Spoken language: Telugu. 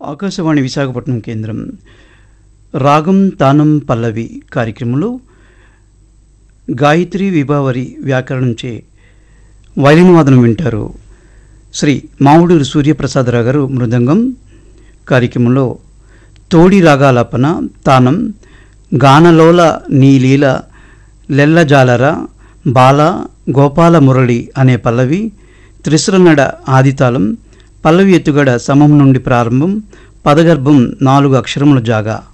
ఆకాశవాణి విశాఖపట్నం కేంద్రం రాగం తానం పల్లవి కార్యక్రమంలో గాయత్రి విభావరి వ్యాకరణంచే వైలిన్ వాదనం వింటారు శ్రీ మావుడూరు సూర్యప్రసాదరావు గారు మృదంగం కార్యక్రమంలో తోడి రాగాలాపన తానం గానలోల నీలీల లెల్లజాలర బాల గోపాల మురళి అనే పల్లవి త్రిశ్రనడ ఆదితాళం పల్లవి ఎత్తుగడ సమం నుండి ప్రారంభం పదగర్భం నాలుగు అక్షరముల జాగా